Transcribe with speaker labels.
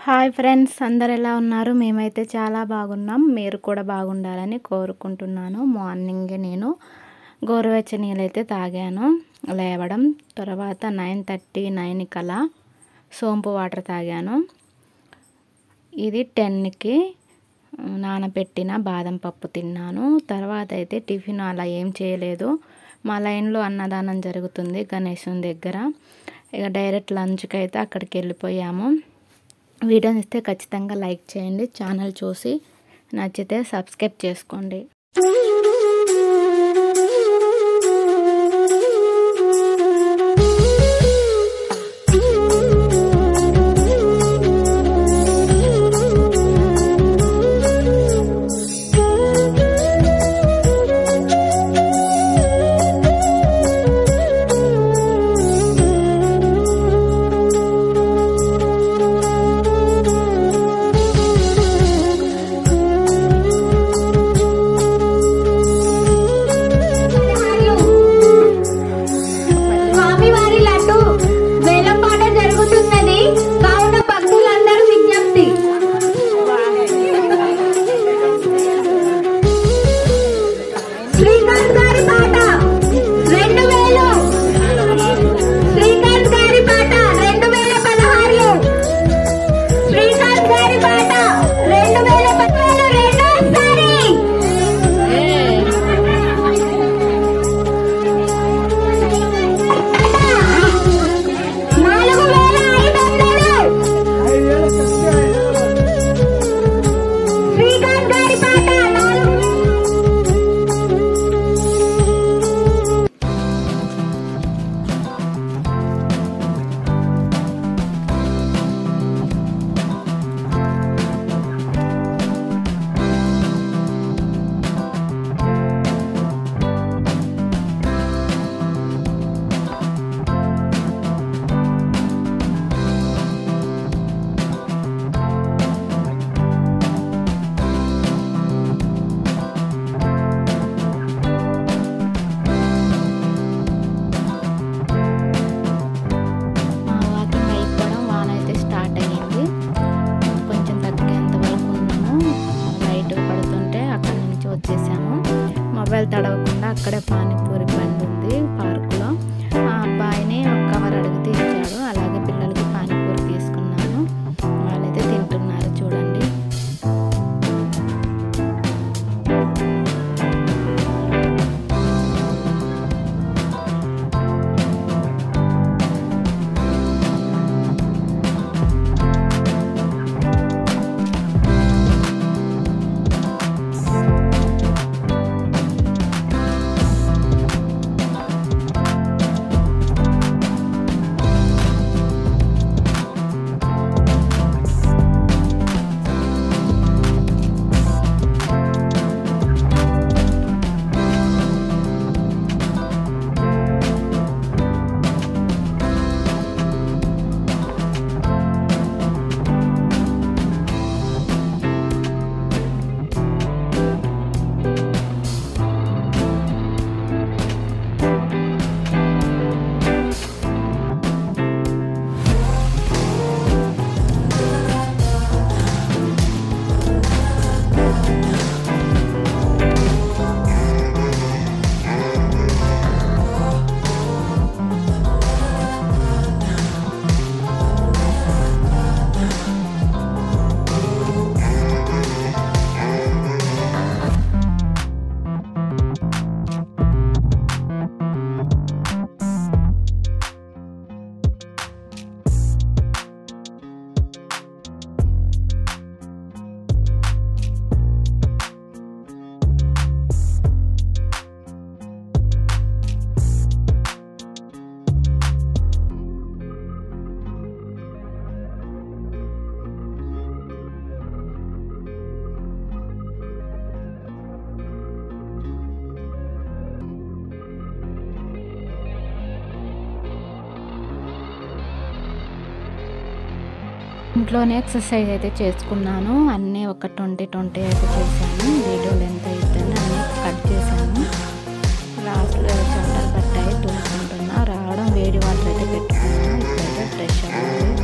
Speaker 1: hi friends అందరు ఎలా ఉన్నారు మేమైతే చాలా బాగున్నాం మీరు కూడా బాగుండాలని కోరుకుంటున్నాను మార్నింగ్ నేను గోరువెచ్చని నీళ్ళు అయితే తాగాను లేవడం తర్వాత నైన్ థర్టీ నైన్ కలా సోంపు వాటర్ తాగాను ఇది టెన్కి నానబెట్టిన బాదం పప్పు తిన్నాను తర్వాత అయితే టిఫిన్ అలా ఏం చేయలేదు మా లైన్లో అన్నదానం జరుగుతుంది గణేశుని దగ్గర ఇక డైరెక్ట్ లంచ్కి అయితే అక్కడికి వెళ్ళిపోయాము వీడియోని ఇస్తే ఖచ్చితంగా లైక్ చేయండి ఛానల్ చూసి నచ్చితే సబ్స్క్రైబ్ చేసుకోండి
Speaker 2: స్వామివారి లడ్డు వేలంపాట జరుగుతున్నది కావున భక్తులందరూ విజ్ఞప్తి శ్రీకాంత్ గారి పాట రెండు వేలు శ్రీకాంత్ గారి పాట రెండు వేల పదహారు శ్రీకాంత్ గారి పాట రెండు వేల పదహారు రెండోసారి నాలుగు వేల ఐదు వందలు శ్రీకాంత్ గారి పాట నాలుగు
Speaker 1: మా వాకింగ్ అయిపోవడం వాన అయితే స్టార్ట్ అయ్యింది కొంచెం తగ్గేంత వరకు ఉన్నాము లైట్ పడుతుంటే అక్కడి నుంచి వచ్చేసాము మొబైల్ తడవకుండా అక్కడే పానీపూరి బండి ఉంది పార్కులో ఆ అబ్బాయిని ఒక కవర్ అడిగితే ఇచ్చాడు అలాగే పిల్లలకి పానీపూరి తీసుకున్నాను వాళ్ళైతే తింటున్నారు చూడండి ఇంట్లోనే ఎక్సర్సైజ్ అయితే చేసుకున్నాను అన్నీ ఒక ట్వంటీ ట్వంటీ అయితే చేశాను వీడియోలు ఎంత అయితేనే అన్నీ కట్ చేశాను లాస్ట్లో చెమటలు పట్టాయి తూసుకుంటున్నా రావడం వేడి వాటర్ అయితే పెట్టుకున్నాను ఇప్పుడైతే ఫ్రెష్ అవ్వాలి